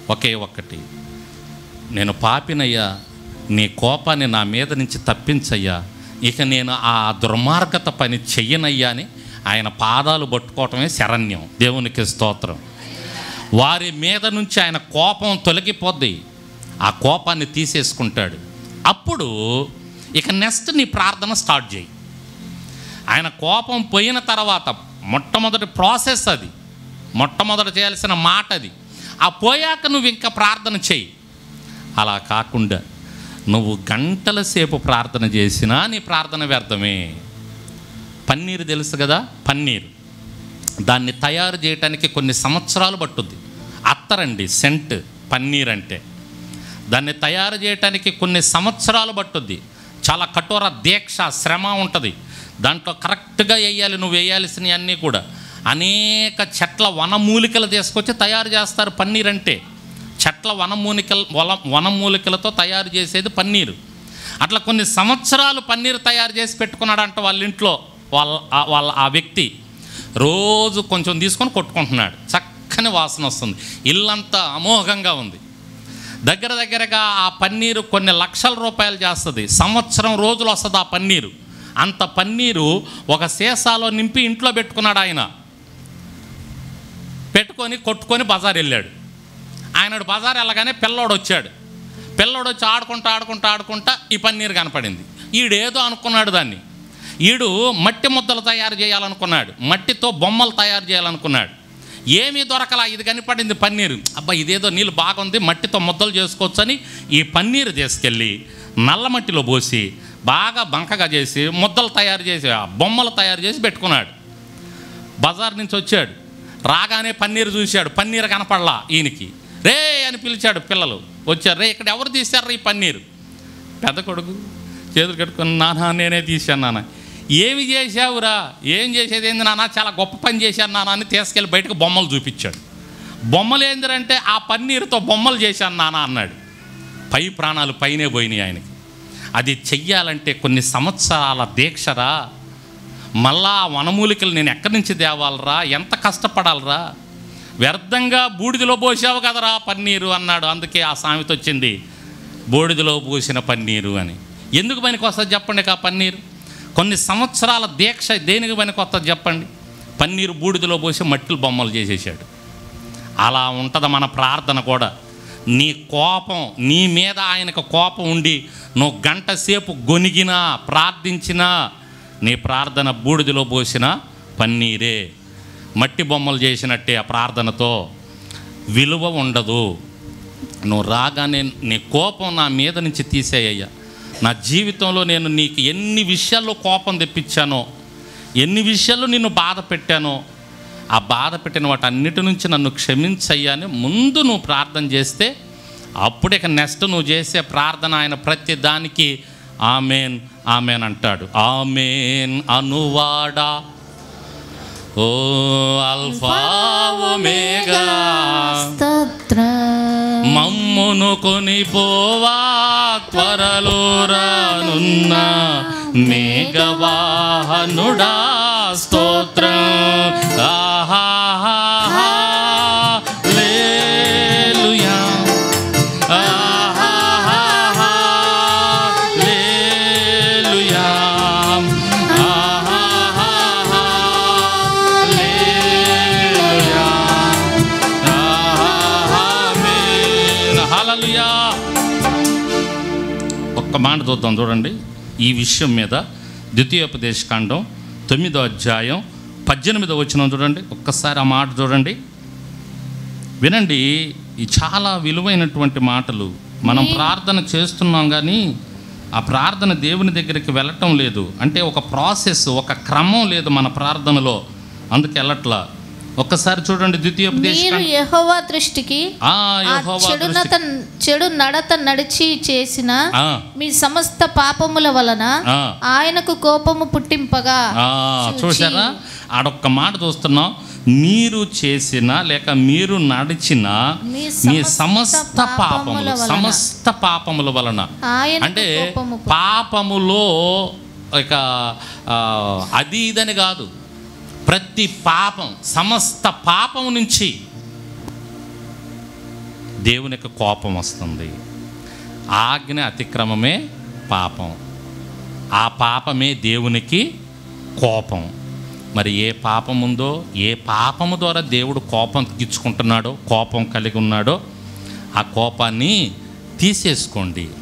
ఒకే ఒక్కటి నేను పాపినయ్యా నీ కోపాన్ని నా మీద నుంచి తప్పించయ్యా ఇక నేను ఆ దుర్మార్గత పని చెయ్యనయ్యా అని ఆయన పాదాలు పట్టుకోవటమే శరణ్యం దేవునికి స్తోత్రం వారి మీద నుంచి ఆయన కోపం తొలగిపోద్ది ఆ కోపాన్ని తీసేసుకుంటాడు అప్పుడు ఇక నెక్స్ట్ నీ ప్రార్థన స్టార్ట్ చేయి ఆయన కోపం పోయిన తర్వాత మొట్టమొదటి ప్రాసెస్ అది మొట్టమొదటి చేయాల్సిన మాట అది ఆ పోయాక నువ్వు ఇంకా ప్రార్థన చెయ్యి అలా కాకుండా నువ్వు గంటల సేపు ప్రార్థన చేసినా నీ ప్రార్థన వ్యర్థమే పన్నీరు తెలుసు కదా పన్నీరు దాన్ని తయారు చేయడానికి కొన్ని సంవత్సరాలు పట్టుద్ది అత్తరండి సెంట్ పన్నీర్ అంటే దాన్ని తయారు చేయడానికి కొన్ని సంవత్సరాలు పట్టుద్ది చాలా కఠోర దీక్ష శ్రమ ఉంటుంది దాంట్లో కరెక్ట్గా వేయాలి నువ్వు వేయాల్సినవి అన్నీ కూడా అనేక చెట్ల వనమూలికలు తీసుకొచ్చి తయారు చేస్తారు పన్నీర్ అంటే చెట్ల వనమూలికల వల వనమూలికలతో తయారు చేసేది పన్నీరు అట్లా కొన్ని సంవత్సరాలు పన్నీరు తయారు చేసి పెట్టుకున్నాడంట వాళ్ళ ఇంట్లో వాళ్ళ ఆ- వాళ్ళ ఆ వ్యక్తి రోజు కొంచెం తీసుకొని కొట్టుకుంటున్నాడు చక్కని వాసన వస్తుంది ఇల్లంతా అమోఘంగా ఉంది దగ్గర దగ్గరగా ఆ పన్నీరు కొన్ని లక్షల రూపాయలు చేస్తుంది సంవత్సరం రోజులు వస్తుంది ఆ పన్నీరు అంత పన్నీరు ఒక సీసాలో నింపి ఇంట్లో పెట్టుకున్నాడు ఆయన పెట్టుకొని కొట్టుకొని బజార్ వెళ్ళాడు ఆయన బజార్ వెళ్ళగానే పిల్లోడు వచ్చాడు పిల్లోడు వచ్చి ఆడుకుంటా ఆడుకుంటా ఆడుకుంటా ఈ పన్నీరు కనపడింది ఈడేదో అనుకున్నాడు దాన్ని ఈడు మట్టి ముద్దలు తయారు చేయాలనుకున్నాడు మట్టితో బొమ్మలు తయారు చేయాలనుకున్నాడు ఏమీ దొరకలా ఇది కనపడింది పన్నీరు అబ్బా ఇదేదో నీళ్ళు బాగుంది మట్టితో ముద్దలు చేసుకోవచ్చని ఈ పన్నీరు తీసుకెళ్ళి నల్ల మట్టిలో పోసి బాగా బంకగా చేసి ముద్దలు తయారు చేసి ఆ బొమ్మలు తయారు చేసి పెట్టుకున్నాడు బజార్ నుంచి వచ్చాడు రాగానే పన్నీరు చూశాడు పన్నీరు కనపడలా ఈయనకి రే అని పిలిచాడు పిల్లలు వచ్చారు రే ఇక్కడ ఎవరు తీశారు ఈ పన్నీరు పెద్ద కొడుకు చేతులు కట్టుకుని నాన్న నేనే తీశాను నాన్న ఏమి చేశావురా ఏం చేసేది ఏంది నాన్న చాలా గొప్ప పని చేశాను నాన్న అని తీసుకెళ్ళి బయటకు బొమ్మలు చూపించాడు బొమ్మలు ఏందిరంటే ఆ పన్నీరుతో బొమ్మలు చేశాను నాన్న అన్నాడు పై ప్రాణాలు పైనే పోయినాయి ఆయనకి అది చెయ్యాలంటే కొన్ని సంవత్సరాల దీక్షరా మళ్ళా ఆ వనమూలికలు నేను ఎక్కడి నుంచి తేవాలరా ఎంత కష్టపడాలరా వ్యర్థంగా బూడిదలో పోసావు కదరా పన్నీరు అన్నాడు అందుకే ఆ సామెత వచ్చింది బూడిదలో పోసిన పన్నీరు అని ఎందుకు పనికి వస్తుంది చెప్పండి ఆ పన్నీరు కొన్ని సంవత్సరాల దీక్ష దేనికి పనికి వస్తుంది చెప్పండి పన్నీరు బూడిదలో పోసి మట్టిలు బొమ్మలు చేసేసాడు అలా ఉంటుంది మన ప్రార్థన కూడా నీ కోపం నీ మీద ఆయనకు కోపం ఉండి నువ్వు గంట సేపు గొనిగినా ప్రార్థించినా నీ ప్రార్థన బూడిదలో పోసిన పన్నీరే మట్టి బొమ్మలు చేసినట్టే ఆ ప్రార్థనతో విలువ ఉండదు నువ్వు రాగానే నీ కోపం నా మీద నుంచి తీసేయ్యా నా జీవితంలో నేను నీకు ఎన్ని విషయాల్లో కోపం తెప్పించానో ఎన్ని విషయాల్లో నిన్ను బాధ పెట్టానో ఆ బాధ పెట్టిన వాటి అన్నిటి నుంచి నన్ను క్షమించయ్యా అని ముందు నువ్వు ప్రార్థన చేస్తే అప్పుడు ఇక నెక్స్ట్ నువ్వు చేసే ప్రార్థన ఆయన ప్రతి దానికి ఆమెన్ ఆమెన్ అంటాడు ఆమెన్ అనువాడా ఓ అల్ఫా ఒమేగా స్తోత్రం మమ్మును కొనిపోవా త్వరలో రానున్న మేఘవాహనుడా స్తోత్రం ఆహాహా లేలుయా ఆహాహా లేలుయా ఆహాహా లేలుయా ఆమేన్. హల్లెలూయా. ఒక్క మాట చూద్దాం చూడండి ఈ విషయం మీద ద్వితీయోపదేశకాండం తొమ్మిదో అధ్యాయం పద్దెనిమిదో వచ్చిన చూడండి ఒక్కసారి ఆ మాట చూడండి వినండి ఈ చాలా విలువైనటువంటి మాటలు మనం ప్రార్థన చేస్తున్నాం కానీ ఆ ప్రార్థన దేవుని దగ్గరికి వెళ్ళటం లేదు అంటే ఒక ప్రాసెస్ ఒక క్రమం లేదు మన ప్రార్థనలో అందుకు వెళ్ళట్లా ఒక్కసారి చూడండి మీరు ద్వితీయోపదేశ యెహోవా దృష్టికి ఆ ఆ యెహోవా చెడునత చెడు నడత నడిచి చేసిన ఆ, మీ సమస్త పాపముల వలన ఆ. ఆయనకు కోపము పుట్టింపగా ఆ, చూచి, చూసారా ఆడొక్క మాట చూస్తున్నాం మీరు చేసిన లేక మీరు నడిచిన మీ మీ సమస్త సమస్త పాపముల పాపములు వలన. సమస్త పాపముల వలన ఆయనకు అంటే కోపము పుట్టి- పాపములో ఇక ఆ, అది ఇదని కాదు ప్రతి పాపం సమస్త పాపం నుంచి దేవునికి కోపం వస్తుంది ఆజ్ఞ అతిక్రమమే పాపం ఆ పాపమే దేవునికి కోపం మరి ఏ పాపం ఉందో ఏ పాపము ద్వారా దేవుడు కోపం తెచ్చుకుంటున్నాడో కోపం కలిగి ఉన్నాడో ఆ కోపాన్ని తీసేసుకోండి